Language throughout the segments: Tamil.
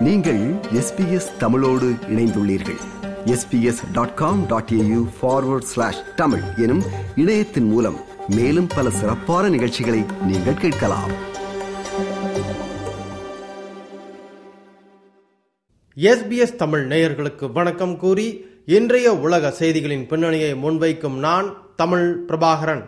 நீங்கள் எஸ்பிஎஸ் தமிழோடு இணைந்துள்ளீர்கள் SBS dot com dot AU forward slash Tamil எனும் இணையத்தின் மூலம் மேலும் பல சிறப்பான நிகழ்ச்சிகளை நீங்கள் கேட்கலாம் எஸ்பிஎஸ் தமிழ் நேயர்களுக்கு வணக்கம் கூறி இன்றைய உலக செய்திகளின் பின்னணியை முன்வைக்கும் நான் தமிழ் பிரபாகரன்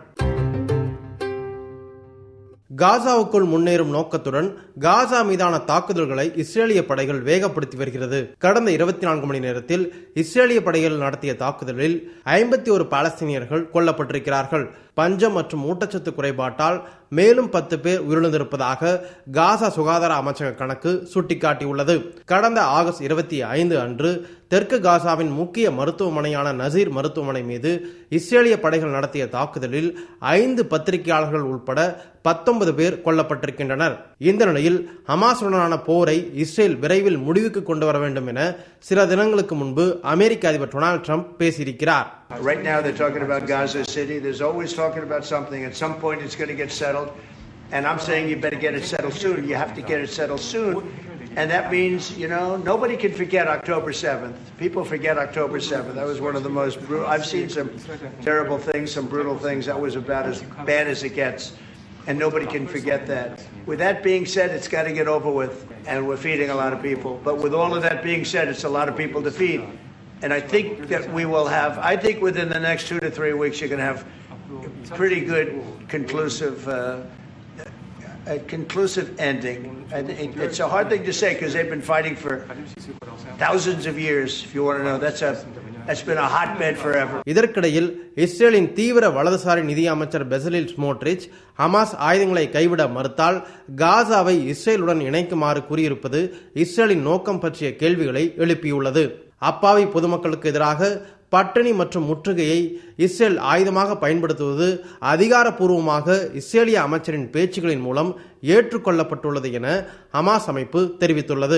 காசாவுக்குள் முன்னேறும் நோக்கத்துடன் காசா மீதான தாக்குதல்களை இஸ்ரேலிய படைகள் வேகப்படுத்தி வருகிறது கடந்த இருபத்தி நான்கு மணி நேரத்தில் இஸ்ரேலிய படைகள் நடத்திய தாக்குதலில் ஐம்பத்தி ஒரு பாலஸ்தீனியர்கள் கொல்லப்பட்டிருக்கிறார்கள் பஞ்சம் மற்றும் ஊட்டச்சத்து குறைபாட்டால் மேலும் பத்து பேர் உயிரிழந்திருப்பதாக காசா சுகாதார அமைச்சக கணக்கு சுட்டிக்காட்டியுள்ளது கடந்த ஆகஸ்ட் இருபத்தி ஐந்து அன்று தெற்கு காசாவின் முக்கிய மருத்துவமனையான நசீர் மருத்துவமனை மீது இஸ்ரேலிய படைகள் நடத்திய தாக்குதலில் ஐந்து பத்திரிகையாளர்கள் உட்பட பத்தொன்பது பேர் கொல்லப்பட்டிருக்கின்றனர் இந்த நிலையில் ஹமாசுடனான போரை இஸ்ரேல் விரைவில் முடிவுக்கு கொண்டு வர வேண்டும் என சில தினங்களுக்கு முன்பு அமெரிக்க அதிபர் டொனால்டு ட்ரம்ப் பேசியிருக்கிறார் Right now, they're talking about Gaza City. There's always talking about something. At some point, it's going to get settled. And I'm saying you better get it settled soon. You have to get it settled soon. And that means, you know, nobody can forget October 7th. People forget October 7th. That was one of the most brutal. I've seen some terrible things, some brutal things. That was about as bad as it gets. And nobody can forget that. With that being said, it's got to get over with. And we're feeding a lot of people. But with all of that being said, it's a lot of people to feed. And I think that we will have, I think within the next two to three weeks, you're going to have pretty good conclusive, uh, a conclusive ending. I think it's a hard thing to say because they've been fighting for thousands of years, if you want to know. That's a, that's been a hotbed forever. இதற்கிடையில் இஸ்ரேலின் தீவிர வலதுசாரி நிதி அமைச்சர் பெசலில் ஸ்மோட்ரிச் ஹமாஸ் ஆயுதங்களை கைவிட மறுத்தால் காசாவை இஸ்ரேலுடன் இணைக்குமாறு கூறியிருப்பது இஸ்ரேலின் நோக்கம் பற்றிய கேள்விகளை எழுப்பியுள்ளது அப்பாவி பொதுமக்களுக்கு எதிராக பட்டினி மற்றும் முற்றுகையை இஸ்ரேல் ஆயுதமாக பயன்படுத்துவது அதிகாரப்பூர்வமாக இஸ்ரேலிய அமைச்சரின் பேச்சுகளின் மூலம் ஏற்றுக்கொள்ளப்பட்டுள்ளது என ஹமாஸ் அமைப்பு தெரிவித்துள்ளது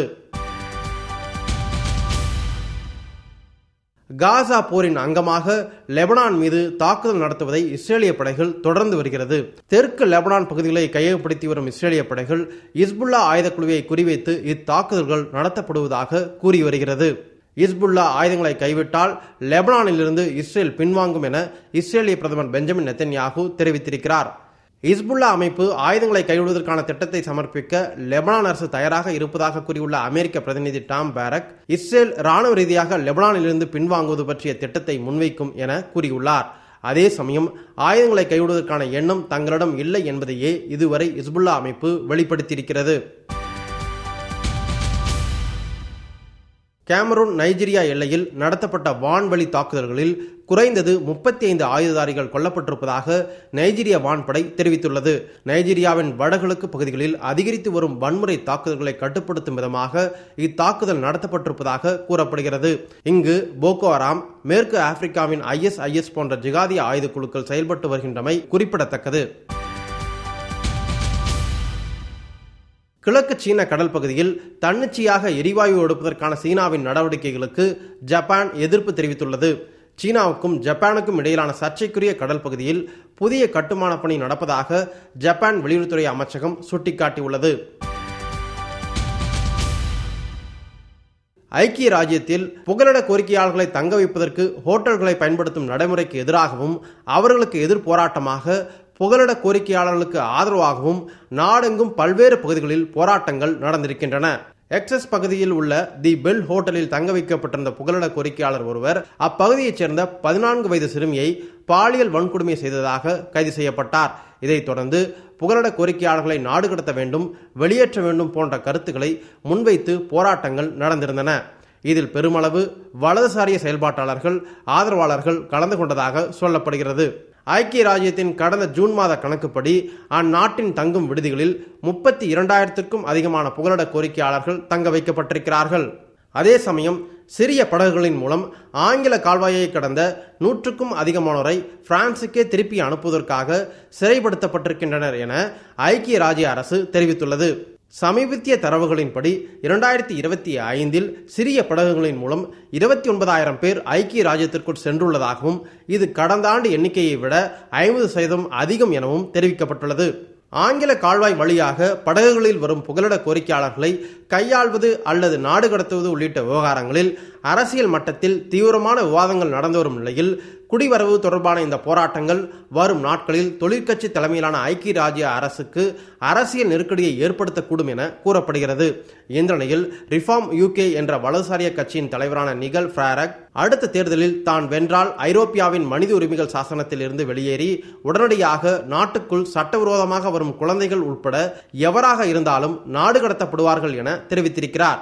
காசா போரின் அங்கமாக லெபனான் மீது தாக்குதல் நடத்துவதை இஸ்ரேலிய படைகள் தொடர்ந்து வருகிறது தெற்கு லெபனான் பகுதிகளை கையகப்படுத்தி வரும் இஸ்ரேலிய படைகள் இஸ்புல்லா ஆயுதக்குழுவை குறிவைத்து இத்தாக்குதல்கள் நடத்தப்படுவதாக கூறி வருகிறது இஸ்புல்லா ஆயுதங்களை கைவிட்டால் லெபனானிலிருந்து இஸ்ரேல் பின்வாங்கும் என இஸ்ரேலிய பிரதமர் பெஞ்சமின் நெத்தன்யாகு தெரிவித்திருக்கிறார் இஸ்புல்லா அமைப்பு ஆயுதங்களை கைவிடுவதற்கான திட்டத்தை சமர்ப்பிக்க லெபனான் அரசு தயாராக இருப்பதாக கூறியுள்ள அமெரிக்க பிரதிநிதி டாம் பேரக் இஸ்ரேல் ராணுவ ரீதியாக லெபனானிலிருந்து பின்வாங்குவது பற்றிய திட்டத்தை முன்வைக்கும் என கூறியுள்ளார் அதே சமயம் ஆயுதங்களை கைவிடுவதற்கான எண்ணம் தங்களிடம் இல்லை என்பதையே இதுவரை இஸ்புல்லா அமைப்பு வெளிப்படுத்தியிருக்கிறது கேமரூன் நைஜீரியா எல்லையில் நடத்தப்பட்ட வான்வழி தாக்குதல்களில் குறைந்தது முப்பத்தி ஐந்து ஆயுததாரிகள் கொல்லப்பட்டிருப்பதாக நைஜீரிய வான்படை தெரிவித்துள்ளது நைஜீரியாவின் வடகிழக்கு பகுதிகளில் அதிகரித்து வரும் வன்முறை தாக்குதல்களை கட்டுப்படுத்தும் விதமாக இத்தாக்குதல் நடத்தப்பட்டிருப்பதாக கூறப்படுகிறது இங்கு போகோ ஹராம் மேற்கு ஆப்பிரிக்காவின் ஐஎஸ்ஐஎஸ் போன்ற ஜிகாதிய ஆயுத குழுக்கள் செயல்பட்டு வருகின்றமை குறிப்பிடத்தக்கது கிழக்கு சீன கடல் பகுதியில் தன்னிச்சையாக எரிவாயு எடுப்பதற்கான சீனாவின் நடவடிக்கைகளுக்கு ஜப்பான் எதிர்ப்பு தெரிவித்துள்ளது சீனாவுக்கும் ஜப்பானுக்கும் இடையிலான சர்ச்சைக்குரிய கடல் பகுதியில் புதிய கட்டுமான பணி நடப்பதாக ஜப்பான் வெளியுறவுத்துறை அமைச்சகம் சுட்டிக்காட்டியுள்ளது ஐக்கிய ராஜ்யத்தில் புகலிட கோரிக்கையாளர்களை தங்க வைப்பதற்கு ஹோட்டல்களை பயன்படுத்தும் நடைமுறைக்கு எதிராகவும் அவர்களுக்கு எதிர் போராட்டமாக புகலிட கோரிக்கையாளர்களுக்கு ஆதரவாகவும் நாடெங்கும் பல்வேறு பகுதிகளில் போராட்டங்கள் நடந்திருக்கின்றன எக்ஸஸ் பகுதியில் உள்ள தி பெல் ஹோட்டலில் தங்க வைக்கப்பட்டிருந்த புகலிட கோரிக்கையாளர் ஒருவர் அப்பகுதியைச் சேர்ந்த பதினான்கு வயது சிறுமியை பாலியல் வன்கொடுமை செய்ததாக கைது செய்யப்பட்டார் இதைத் தொடர்ந்து புகலிட கோரிக்கையாளர்களை நாடு கடத்த வேண்டும் வெளியேற்ற வேண்டும் போன்ற கருத்துக்களை முன்வைத்து போராட்டங்கள் நடந்திருந்தன இதில் பெருமளவு வலதுசாரிய செயல்பாட்டாளர்கள் ஆதரவாளர்கள் கலந்து கொண்டதாக சொல்லப்படுகிறது ஐக்கிய ராஜ்யத்தின் கடந்த ஜூன் மாத கணக்குப்படி அந்நாட்டின் தங்கும் விடுதிகளில் முப்பத்தி இரண்டாயிரத்திற்கும் அதிகமான புகலிட கோரிக்கையாளர்கள் தங்க வைக்கப்பட்டிருக்கிறார்கள் அதே சமயம் சிறிய படகுகளின் மூலம் ஆங்கில கால்வாயை கடந்த நூற்றுக்கும் அதிகமானோரை பிரான்சுக்கே திருப்பி அனுப்புவதற்காக சிறைப்படுத்தப்பட்டிருக்கின்றனர் என ஐக்கிய ராஜ்ய அரசு தெரிவித்துள்ளது சமீபத்திய தரவுகளின்படி இரண்டாயிரத்தி இருபத்தி ஐந்தில் சிறிய படகுகளின் மூலம் இருபத்தி ஒன்பதாயிரம் பேர் ஐக்கிய ராஜ்யத்திற்குள் சென்றுள்ளதாகவும் இது கடந்த ஆண்டு எண்ணிக்கையை விட ஐம்பது சதவீதம் அதிகம் எனவும் தெரிவிக்கப்பட்டுள்ளது ஆங்கில கால்வாய் வழியாக படகுகளில் வரும் புகலிட கோரிக்கையாளர்களை கையாள்வது அல்லது நாடு கடத்துவது உள்ளிட்ட விவகாரங்களில் அரசியல் மட்டத்தில் தீவிரமான விவாதங்கள் நடந்து வரும் நிலையில் குடிவரவு தொடர்பான இந்த போராட்டங்கள் வரும் நாட்களில் தொழிற்கட்சி தலைமையிலான ஐக்கிய ராஜ்ய அரசுக்கு அரசியல் நெருக்கடியை ஏற்படுத்தக்கூடும் என கூறப்படுகிறது இந்த நிலையில் ரிஃபார்ம் யூகே என்ற வலதுசாரிய கட்சியின் தலைவரான நிகல் ஃபிராரக் அடுத்த தேர்தலில் தான் வென்றால் ஐரோப்பியாவின் மனித உரிமைகள் சாசனத்தில் இருந்து வெளியேறி உடனடியாக நாட்டுக்குள் சட்டவிரோதமாக வரும் குழந்தைகள் உட்பட எவராக இருந்தாலும் நாடு கடத்தப்படுவார்கள் என தெரிவித்திருக்கிறார்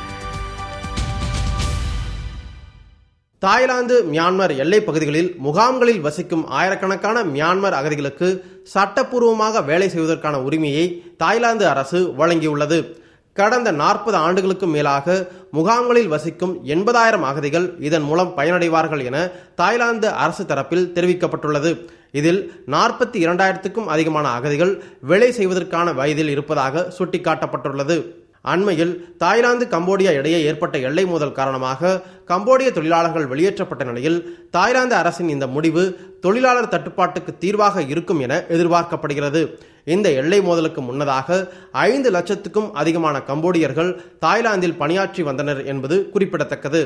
தாய்லாந்து மியான்மர் எல்லை பகுதிகளில் முகாம்களில் வசிக்கும் ஆயிரக்கணக்கான மியான்மர் அகதிகளுக்கு சட்டப்பூர்வமாக வேலை செய்வதற்கான உரிமையை தாய்லாந்து அரசு வழங்கியுள்ளது கடந்த நாற்பது ஆண்டுகளுக்கும் மேலாக முகாம்களில் வசிக்கும் எண்பதாயிரம் அகதிகள் இதன் மூலம் பயனடைவார்கள் என தாய்லாந்து அரசு தரப்பில் தெரிவிக்கப்பட்டுள்ளது இதில் நாற்பத்தி இரண்டாயிரத்துக்கும் அதிகமான அகதிகள் வேலை செய்வதற்கான வயதில் இருப்பதாக சுட்டிக்காட்டப்பட்டுள்ளது அண்மையில் தாய்லாந்து கம்போடியா இடையே ஏற்பட்ட எல்லை மோதல் காரணமாக கம்போடிய தொழிலாளர்கள் வெளியேற்றப்பட்ட நிலையில் தாய்லாந்து அரசின் இந்த முடிவு தொழிலாளர் தட்டுப்பாட்டுக்கு தீர்வாக இருக்கும் என எதிர்பார்க்கப்படுகிறது இந்த எல்லை மோதலுக்கு முன்னதாக ஐந்து லட்சத்துக்கும் அதிகமான கம்போடியர்கள் தாய்லாந்தில் பணியாற்றி வந்தனர் என்பது குறிப்பிடத்தக்கது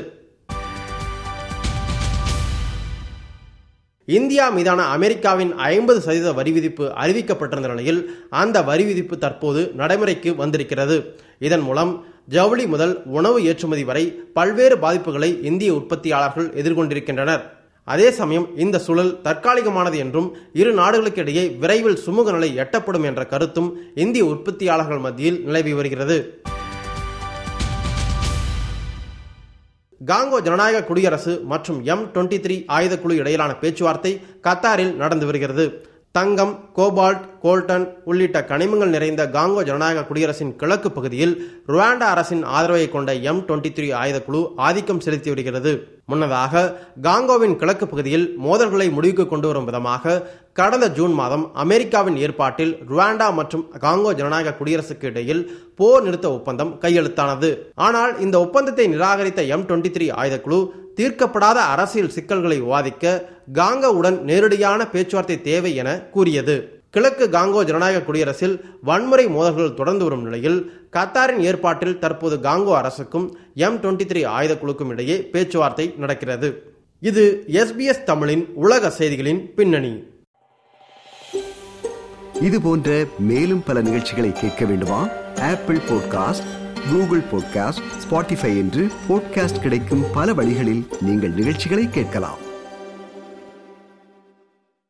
இந்தியா மீதான அமெரிக்காவின் ஐம்பது சதவீத வரி விதிப்பு அறிவிக்கப்பட்டிருந்த நிலையில் அந்த வரி விதிப்பு தற்போது நடைமுறைக்கு வந்திருக்கிறது இதன் மூலம் ஜவுளி முதல் உணவு ஏற்றுமதி வரை பல்வேறு பாதிப்புகளை இந்திய உற்பத்தியாளர்கள் எதிர்கொண்டிருக்கின்றனர் அதே சமயம் இந்த சூழல் தற்காலிகமானது என்றும் இரு நாடுகளுக்கிடையே விரைவில் சுமூக நிலை எட்டப்படும் என்ற கருத்தும் இந்திய உற்பத்தியாளர்கள் மத்தியில் நிலவி வருகிறது காங்கோ ஜனநாயக குடியரசு மற்றும் எம் டுவெண்ட்டி த்ரீ ஆயுதக்குழு இடையிலான பேச்சுவார்த்தை கத்தாரில் நடந்து வருகிறது தங்கம் கோபால்ட் கோல்டன் உள்ளிட்ட கனிமங்கள் நிறைந்த காங்கோ ஜனநாயக குடியரசின் கிழக்கு பகுதியில் ருவாண்டா அரசின் ஆதரவை கொண்ட எம் டுவெண்ட்டி த்ரீ ஆயுதக்குழு ஆதிக்கம் செலுத்தி வருகிறது முன்னதாக காங்கோவின் கிழக்கு பகுதியில் மோதல்களை முடிவுக்கு கொண்டு வரும் விதமாக கடந்த ஜூன் மாதம் அமெரிக்காவின் ஏற்பாட்டில் ருவாண்டா மற்றும் காங்கோ ஜனநாயக குடியரசுக்கு இடையில் போர் நிறுத்த ஒப்பந்தம் கையெழுத்தானது ஆனால் இந்த ஒப்பந்தத்தை நிராகரித்த எம் டுவெண்ட்டி த்ரீ ஆயுதக்குழு தீர்க்கப்படாத அரசியல் சிக்கல்களை விவாதிக்க காங்கோவுடன் நேரடியான பேச்சுவார்த்தை தேவை என கூறியது கிழக்கு காங்கோ ஜனநாயக குடியரசில் வன்முறை மோதல்கள் தொடர்ந்து வரும் நிலையில் கத்தாரின் ஏற்பாட்டில் தற்போது காங்கோ அரசுக்கும் எம் டுவெண்ட்டி த்ரீ ஆயுத குழுக்கும் இடையே பேச்சுவார்த்தை நடக்கிறது இது எஸ்பிஎஸ் தமிழின் உலக செய்திகளின் பின்னணி இது போன்ற மேலும் பல நிகழ்ச்சிகளை கேட்க வேண்டுமா Apple podcast Google podcast Spotify என்று பாட்காஸ்ட் கிடைக்கும் பல வழிகளில் நீங்கள் நிகழ்ச்சிகளை கேட்கலாம்